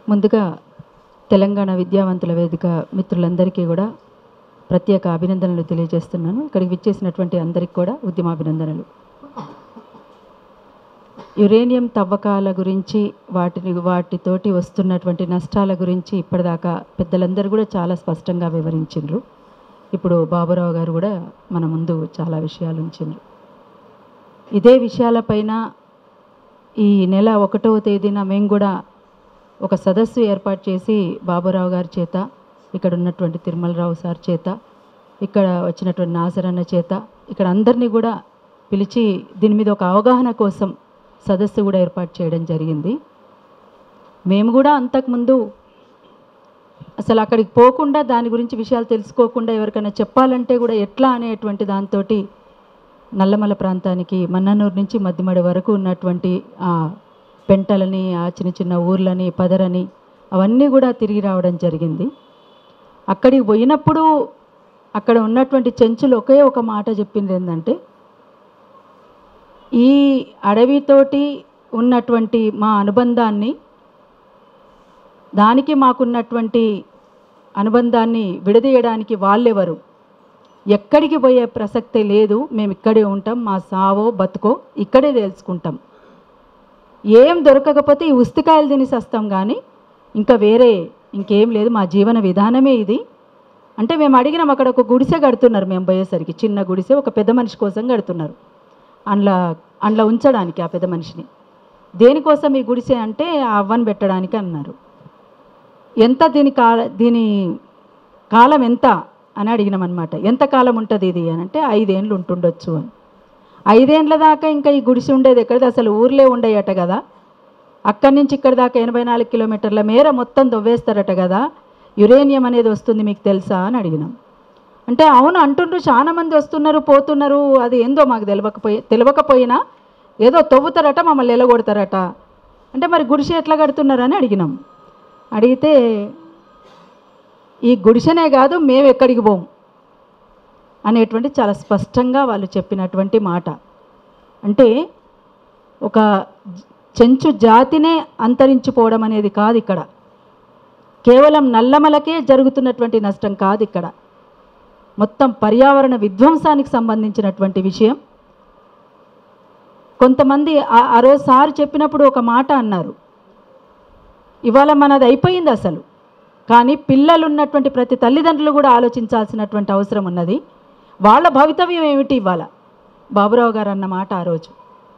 ముందుగా తెలంగాణ విద్యావంతుల వేదిక మిత్రులందరికీ కూడా ప్రత్యేక అభినందనలు తెలియజేస్తున్నాను ఇక్కడికి విచ్చేసినటువంటి అందరికీ కూడా ఉద్యమాభినందనలు యురేనియం తవ్వకాల గురించి వాటిని వాటితోటి వస్తున్నటువంటి నష్టాల గురించి ఇప్పటిదాకా పెద్దలందరూ కూడా చాలా స్పష్టంగా వివరించిండ్రు ఇప్పుడు బాబురావు గారు కూడా మన ముందు చాలా విషయాలు ఉంచిండ్రు ఇదే విషయాలపైన ఈ నెల ఒకటవ తేదీన మేము కూడా ఒక సదస్సు ఏర్పాటు చేసి బాబురావు గారి చేత ఇక్కడ ఉన్నటువంటి తిరుమలరావు సార్ చేత ఇక్కడ వచ్చినటువంటి నాసరన్న చేత ఇక్కడ అందరినీ కూడా పిలిచి దీని మీద ఒక అవగాహన కోసం సదస్సు కూడా ఏర్పాటు చేయడం జరిగింది మేము కూడా అంతకుముందు అసలు అక్కడికి పోకుండా దాని గురించి విషయాలు తెలుసుకోకుండా ఎవరికైనా చెప్పాలంటే కూడా ఎట్లా అనేటువంటి దాంతో నల్లమల ప్రాంతానికి మన్ననూరు నుంచి మద్దిమడి వరకు ఉన్నటువంటి ఆ పెంటలని ఆ చిన్న చిన్న ఊర్లని పదరని అవన్నీ కూడా తిరిగి రావడం జరిగింది అక్కడికి పోయినప్పుడు అక్కడ ఉన్నటువంటి చెంచులు ఒకే ఒక మాట చెప్పింది ఏంటంటే ఈ అడవితోటి ఉన్నటువంటి మా అనుబంధాన్ని దానికి మాకున్నటువంటి అనుబంధాన్ని విడదీయడానికి వాళ్ళెవరు ఎక్కడికి పోయే ప్రసక్తే లేదు మేము ఇక్కడే ఉంటాం మా సావో బతుకో ఇక్కడే తెలుసుకుంటాం ఏం దొరకకపోతే ఈ ఉస్తికాయలు తిని సస్తాం కానీ ఇంకా వేరే ఇంకేం లేదు మా జీవన విధానమే ఇది అంటే మేము అడిగినాం అక్కడ ఒక గుడిసె కడుతున్నారు మేము పోయేసరికి చిన్న గుడిసె ఒక పెద్ద మనిషి కోసం కడుతున్నారు అందులో అందులో ఉంచడానికి ఆ పెద్ద మనిషిని దేనికోసం ఈ గుడిసె అంటే ఆ అవ్వని పెట్టడానికి అన్నారు ఎంత దీని కాల దీని కాలం ఎంత అని అడిగినాం అనమాట ఎంత కాలం ఉంటుంది ఇది అని అంటే ఐదేండ్లు ఉంటుండొచ్చు అని ఐదేండ్ల దాకా ఇంకా ఈ గుడిసె ఉండేది ఎక్కడిది అసలు ఊర్లే ఉండేయట కదా అక్కడి నుంచి ఇక్కడి దాకా ఎనభై నాలుగు కిలోమీటర్ల మేర మొత్తం దొవ్వేస్తారట కదా యురేనియం అనేది వస్తుంది మీకు తెలుసా అని అడిగినాం అంటే అవును అంటుండ్రు చాలా మంది వస్తున్నారు పోతున్నారు అది ఏందో మాకు తెలియకపోయి తెలియకపోయినా ఏదో తవ్వుతారట మమ్మల్ని ఎలగొడతారట అంటే మరి గుడిసె ఎట్లా కడుతున్నారని అడిగినాం అడిగితే ఈ గుడిసెనే కాదు మేము ఎక్కడికి పోం అనేటువంటి చాలా స్పష్టంగా వాళ్ళు చెప్పినటువంటి మాట అంటే ఒక చెంచు జాతినే అంతరించిపోవడం అనేది కాదు ఇక్కడ కేవలం నల్లమలకే జరుగుతున్నటువంటి నష్టం కాదు ఇక్కడ మొత్తం పర్యావరణ విధ్వంసానికి సంబంధించినటువంటి విషయం కొంతమంది ఆ- ఆ రోజు సార్ చెప్పినప్పుడు ఒక మాట అన్నారు ఇవాళ మనది అయిపోయింది అసలు కానీ పిల్లలు ఉన్నటువంటి ప్రతి తల్లిదండ్రులు కూడా ఆలోచించాల్సినటువంటి అవసరం ఉన్నది వాళ్ళ భవితవ్యం ఏమిటి ఇవాళ బాబురావు గారు అన్న మాట ఆ రోజు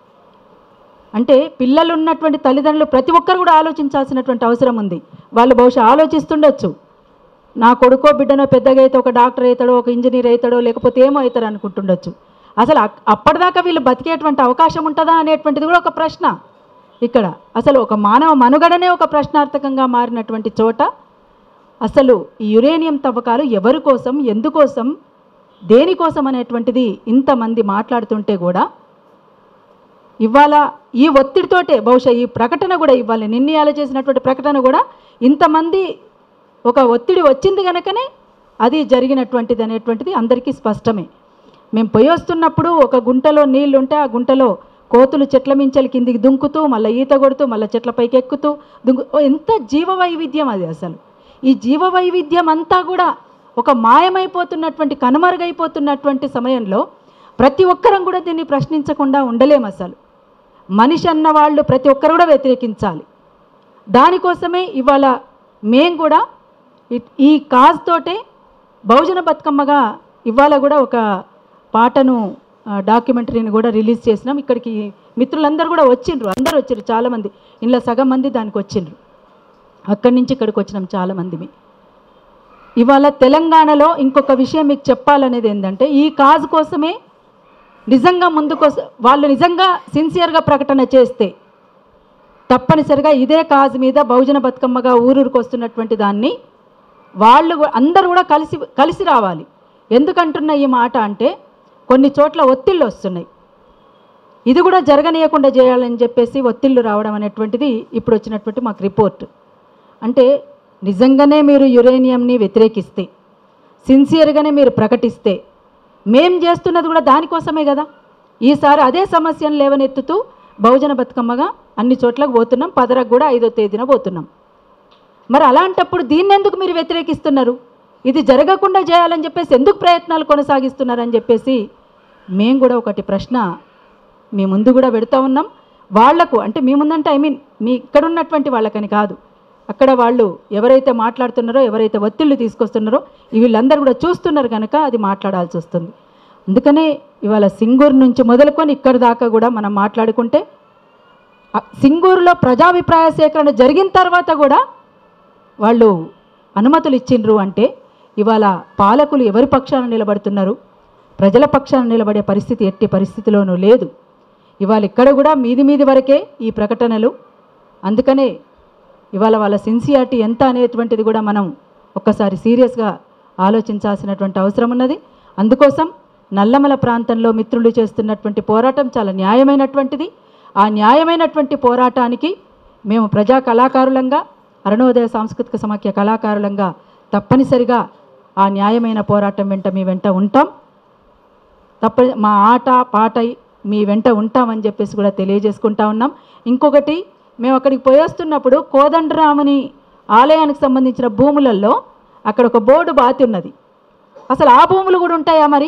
అంటే పిల్లలు ఉన్నటువంటి తల్లిదండ్రులు ప్రతి ఒక్కరు కూడా ఆలోచించాల్సినటువంటి అవసరం ఉంది వాళ్ళు బహుశా ఆలోచిస్తుండొచ్చు నా కొడుకో బిడ్డనో పెద్దగా అయితే ఒక డాక్టర్ అవుతాడో ఒక ఇంజనీర్ అవుతాడో లేకపోతే ఏమో అవుతాడు అనుకుంటుండొచ్చు అసలు అక్- అప్పటిదాకా వీళ్ళు బతికేటువంటి అవకాశం ఉంటుందా అనేటువంటిది కూడా ఒక ప్రశ్న ఇక్కడ అసలు ఒక మానవ మనుగడనే ఒక ప్రశ్నార్థకంగా మారినటువంటి చోట అసలు ఈ యురేనియం తవ్వకాలు ఎవరి కోసం ఎందుకోసం దేనికోసం అనేటువంటిది ఇంతమంది మాట్లాడుతుంటే కూడా ఇవాళ ఈ ఒత్తిడితోటే బహుశా ఈ ప్రకటన కూడా ఇవ్వాలి నిర్ణయాలు చేసినటువంటి ప్రకటన కూడా ఇంతమంది ఒక ఒత్తిడి వచ్చింది కనుకనే అది జరిగినటువంటిది అనేటువంటిది అందరికీ స్పష్టమే మేము పోయి వస్తున్నప్పుడు ఒక గుంటలో నీళ్లు ఉంటే ఆ గుంటలో కోతులు చెట్ల మించలి కిందికి దుంకుతూ మళ్ళీ ఈత కొడుతూ మళ్ళీ చెట్ల పైకి ఎక్కుతూ దుంకు ఓ, ఎంత జీవ వైవిధ్యం అది అసలు ఈ జీవ వైవిధ్యం అంతా కూడా ఒక మాయమైపోతున్నటువంటి కనుమరుగైపోతున్నటువంటి సమయంలో ప్రతి ఒక్కరం కూడా దీన్ని ప్రశ్నించకుండా ఉండలేం అసలు మనిషి అన్న వాళ్ళు ప్రతి ఒక్కరు కూడా వ్యతిరేకించాలి దానికోసమే ఇవాళ మేం కూడా ఇ- ఈ కాజ్ తోటే బహుజన బతుకమ్మగా ఇవాళ కూడా ఒక పాటను ఆ, డాక్యుమెంటరీని కూడా రిలీజ్ చేసినాం ఇక్కడికి మిత్రులందరూ కూడా వచ్చిండ్రు అందరూ వచ్చిండ్రు చాలామంది ఇంట్లో సగం మంది దానికి వచ్చిండ్రు అక్కడి నుంచి ఇక్కడికి వచ్చినాం చాలామందిమి ఇవాళ తెలంగాణలో ఇంకొక విషయం మీకు చెప్పాలనేది ఏంటంటే ఈ కాజ్ కోసమే నిజంగా ముందుకు వాళ్ళు నిజంగా సిన్సియర్గా ప్రకటన చేస్తే తప్పనిసరిగా ఇదే కాజ్ మీద బహుజన బతుకమ్మగా ఊరూరికి వస్తున్నటువంటి దాన్ని వాళ్ళు కూ- అందరూ కూడా కలిసి కలిసి రావాలి ఎందుకంటున్న ఈ మాట అంటే కొన్ని చోట్ల ఒత్తిళ్ళు వస్తున్నాయి ఇది కూడా జరగనీయకుండా చేయాలని చెప్పేసి ఒత్తిళ్ళు రావడం అనేటువంటిది ఇప్పుడు వచ్చినటువంటి మాకు రిపోర్ట్ అంటే నిజంగానే మీరు యురేనియంని వ్యతిరేకిస్తే సిన్సియర్గానే మీరు ప్రకటిస్తే మేం చేస్తున్నది కూడా దానికోసమే కదా ఈసారి అదే సమస్యను లేవనెత్తుతూ బహుజన బతుకమ్మగా అన్ని చోట్లకు పోతున్నాం పదరకు కూడా ఐదో తేదీన పోతున్నాం మరి అలాంటప్పుడు దీన్ని ఎందుకు మీరు వ్యతిరేకిస్తున్నారు ఇది జరగకుండా చేయాలని చెప్పేసి ఎందుకు ప్రయత్నాలు కొనసాగిస్తున్నారని చెప్పేసి మేము కూడా ఒకటి ప్రశ్న మీ ముందు కూడా పెడతా ఉన్నాం వాళ్లకు అంటే మీ ముందంటే ఐ మీన్ మీ ఇక్కడ ఉన్నటువంటి వాళ్ళకని కాదు అక్కడ వాళ్ళు ఎవరైతే మాట్లాడుతున్నారో ఎవరైతే ఒత్తిళ్ళు తీసుకొస్తున్నారో ఈ వీళ్ళందరూ కూడా చూస్తున్నారు కనుక అది మాట్లాడాల్సి వస్తుంది అందుకనే ఇవాళ సింగూరు నుంచి మొదలుకొని ఇక్కడి దాకా కూడా మనం మాట్లాడుకుంటే ఆ సింగూరులో ప్రజాభిప్రాయ సేకరణ జరిగిన తర్వాత కూడా వాళ్ళు అనుమతులు ఇచ్చిండ్రు అంటే ఇవాళ పాలకులు ఎవరి పక్షాన నిలబడుతున్నారు ప్రజల పక్షాన నిలబడే పరిస్థితి ఎట్టి పరిస్థితిలోనూ లేదు ఇవాళ ఇక్కడ కూడా మీది మీది వరకే ఈ ప్రకటనలు అందుకనే ఇవాళ వాళ్ళ సిన్సియారిటీ ఎంత అనేటువంటిది కూడా మనం ఒక్కసారి సీరియస్గా ఆలోచించాల్సినటువంటి అవసరం ఉన్నది అందుకోసం నల్లమల ప్రాంతంలో మిత్రులు చేస్తున్నటువంటి పోరాటం చాలా న్యాయమైనటువంటిది ఆ న్యాయమైనటువంటి పోరాటానికి మేము ప్రజా కళాకారులంగా అరుణోదయ సాంస్కృతిక సమాఖ్య కళాకారులంగా తప్పనిసరిగా ఆ న్యాయమైన పోరాటం వెంట మీ వెంట ఉంటాం తప్ప మా ఆట పాట మీ వెంట ఉంటామని చెప్పేసి కూడా తెలియజేసుకుంటా ఉన్నాం ఇంకొకటి మేము అక్కడికి పోయేస్తున్నప్పుడు కోదండరాముని ఆలయానికి సంబంధించిన భూములలో అక్కడ ఒక బోర్డు బాతి ఉన్నది అసలు ఆ భూములు కూడా ఉంటాయా మరి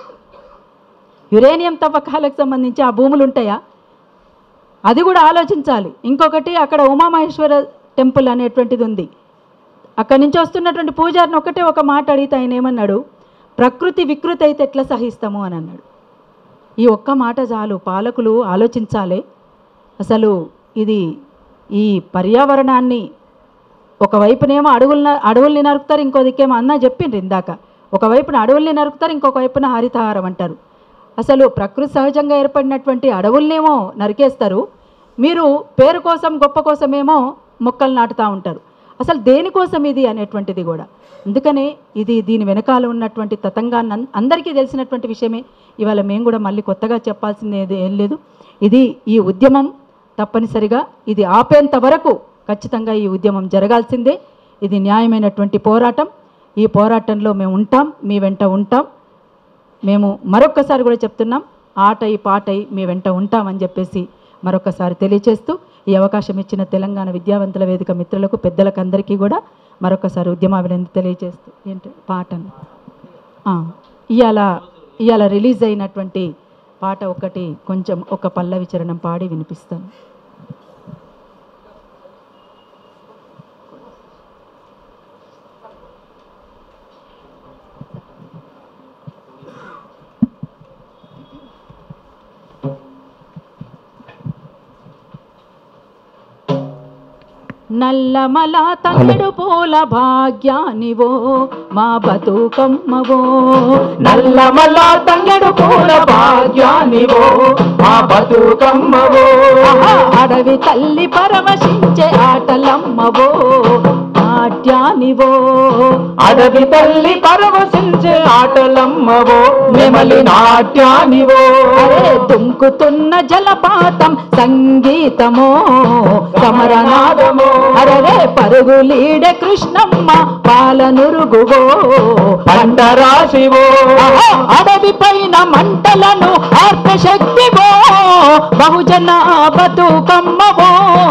యురేనియం తవ్వకాలకు సంబంధించి ఆ భూములు ఉంటాయా అది కూడా ఆలోచించాలి ఇంకొకటి అక్కడ ఉమామహేశ్వర టెంపుల్ అనేటువంటిది ఉంది అక్కడి నుంచి వస్తున్నటువంటి పూజారిని ఒకటే ఒక మాట అడిగితే ఆయన ఏమన్నాడు ప్రకృతి వికృతి అయితే ఎట్లా సహిస్తాము అని అన్నాడు ఈ ఒక్క మాట చాలు పాలకులు ఆలోచించాలి అసలు ఇది ఈ పర్యావరణాన్ని ఒకవైపునేమో అడవుల అడవుల్ని నరుకుతారు ఇంకో దిక్కేమో అన్న చెప్పిండ్రు ఇందాక ఒకవైపున అడవుల్ని నరుకుతారు ఇంకొక వైపున హరితహారం అంటారు అసలు ప్రకృతి సహజంగా ఏర్పడినటువంటి అడవులనేమో నరికేస్తారు మీరు పేరు కోసం గొప్ప కోసమేమో మొక్కలు నాటుతూ ఉంటారు అసలు దేనికోసం ఇది అనేటువంటిది కూడా అందుకనే ఇది దీని వెనకాల ఉన్నటువంటి తతంగాన్ని అన్- అందరికీ తెలిసినటువంటి విషయమే ఇవాళ మేము కూడా మళ్ళీ కొత్తగా చెప్పాల్సింది ఏది- ఏం లేదు ఇది ఈ ఉద్యమం తప్పనిసరిగా ఇది ఆపేంత వరకు ఖచ్చితంగా ఈ ఉద్యమం జరగాల్సిందే ఇది న్యాయమైనటువంటి పోరాటం ఈ పోరాటంలో మేము ఉంటాం మీ వెంట ఉంటాం మేము మరొక్కసారి కూడా చెప్తున్నాం ఆటై పాటై మీ వెంట ఉంటామని చెప్పేసి మరొకసారి తెలియచేస్తూ ఈ అవకాశం ఇచ్చిన తెలంగాణ విద్యావంతుల వేదిక మిత్రులకు పెద్దలకు అందరికీ కూడా మరొకసారి ఉద్యమాభినందన తెలియజేస్తూ ఏంటి పాటను ఆ, ఇవాళ ఇవాళ రిలీజ్ అయినటువంటి పాట ఒకటి కొంచెం ఒక పల్లవి చరణం పాడి వినిపిస్తాను నల్లమల తంగడు పూల భాగ్యానివో మా బతుకమ్మవో నల్లమల్ల తంగెడు పూల భాగ్యానివో మా బతుకమ్మవో ఆహా, అడవి తల్లి పరవశించే ఆటలమ్మవో నాట్యానివో అడవి తల్లి పరవశించే ఆటలమ్మవో నెమలి నాట్యానివో అరే దుంకుతున్న జలపాతం సంగీతమో సమరనాదమో అరరే పరుగులీడే కృష్ణమ్మ పాలనురుగువో పంట రాశివో ఆహా, అడవి పైన మంటలను ఆర్పశక్తివో బహుజన బతుకమ్మవో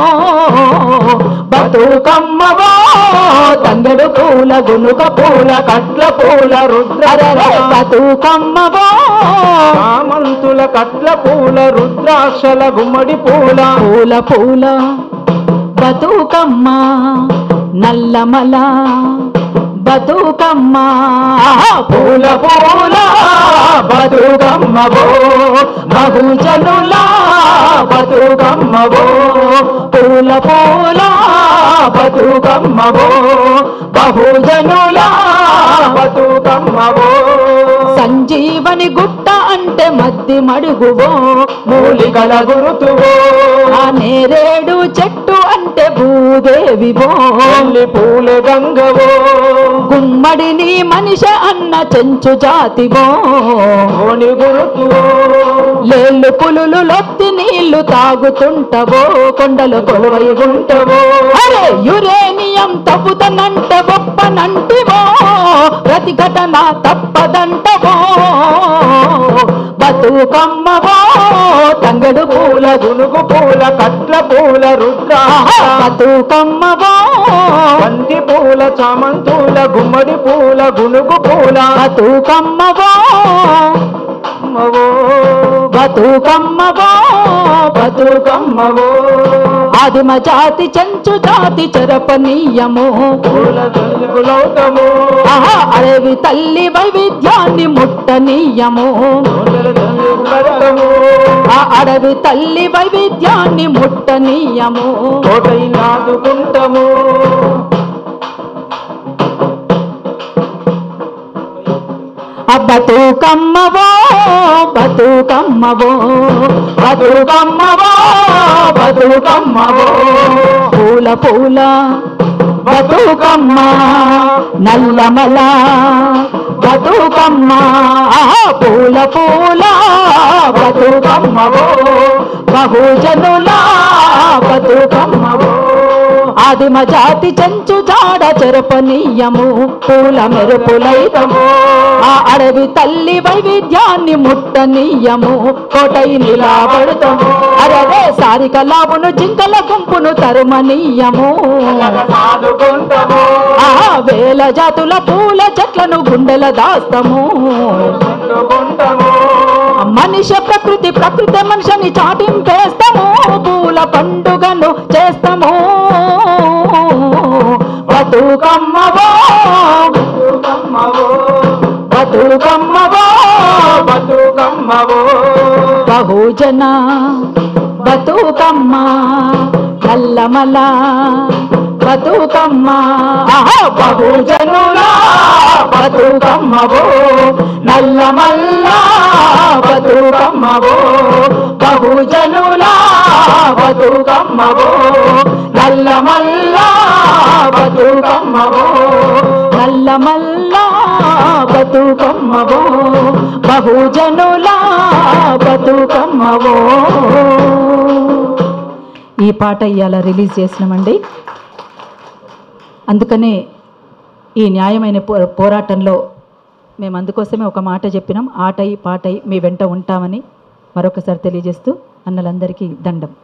బతుకమ్మవో తంగెడు పూల గునుక పూల కట్ల పూల రుద్ర అరరే బతుకమ్మవో సామంతుల కట్ల పూల రుద్రాక్షల గుమ్మడి పూల పూల పూల బతుకమ్మ నల్లమల బతుకమ్మ పూల పూల బతుకమ్మవో బహుజనుల బతుకమ్మవో పూల పూల బతుకమ్మవో బహుజనుల బతుకమ్మవో సంజీవని గుట్ట అంటే మద్ది మడుగువో మూలికల గురుతువో ఆ నేరేడు చెట్టు అంటే భూదేవివో పెళ్లి పూల గంగవో గుమ్మడిని మనిషి అన్న చెంచు జాతివో ఓని గురుతువో లేళ్ళు పులులు లొత్తి నీళ్లు తాగుతుంటవో కొండలు కొలువై ఉంటవో అరే యురేనియం తప్పుతనంట గొప్పనంటివో ప్రతిఘటన తప్పదంటవో బతుకమ్మవో తంగ తంగడు పూల గునుగు పూల కట్ల పూల రుద్ర బతుకమ్మవో బంతి పూల చామంతుల గుమ్మడి పూల గునుగు పూల బతుకమ్మవో అమ్మవో బతుకమ్మవో బతుకమ్మవో ఆదిమ జాతి చెంచు జాతి చెరపనీయము పూల దులుగులవుతము ఆహా అడవి తల్లి వైవిధ్యాన్ని ముట్టనీయము పూల దులుగులవుతము ఆ అడవి తల్లి వైవిధ్యాన్ని ముట్టనీయము కోటై నాదుకుంటము ఆ బతుకమ్మవో బతుకమ్మవో బతుకమ్మవో బతుకమ్మవో పూల పూల బతుకమ్మ నల్లమల బతుకమ్మ ఆహా, పూల పూల బతుకమ్మవో బహుజనుల బతుకమ్మవో ఆదిమ జాతి చెంచు జాడ చెరపనీయము పూల మెరుపులైతము ఆ అడవి తల్లి వైవిధ్యాన్ని ముట్టనీయము కోటై నిలబడతాము అరవే సారిక లాభును జింకల గుంపును తరుమనీయము సాదుకుంటము ఆ వేల జాతుల పూల చెట్లను గుండెల దాస్తము అందుకుంటము మనిషి ప్రకృతి ప్రకృతి మనిషిని చాటింపేస్తాము పూల పండుగను చేస్తాము బతుకమ్మవో బతుకమ్మవో బతుకమ్మవో బతుకమ్మవో బహుజన బతుకమ్మ నల్లమల బతుకమ్మ ఆహా, బహుజనుల బతుకమ్మవో నల్లమల్ల బతుకమ్మవో బహుజనుల బతుకమ్మవో నల్లమల్ల బతుకమ్మవో నల్లమల్ల బతుకమ్మవో బహుజనుల బతుకమ్మవో ఈ పాట ఇవాళ రిలీజ్ చేసినామండి అందుకనే ఈ న్యాయమైన పో పోరాటంలో మేము అందుకోసమే ఒక మాట చెప్పినాం ఆటై పాటై మీ వెంట ఉంటామని మరొకసారి తెలియజేస్తూ అన్నలందరికీ దండం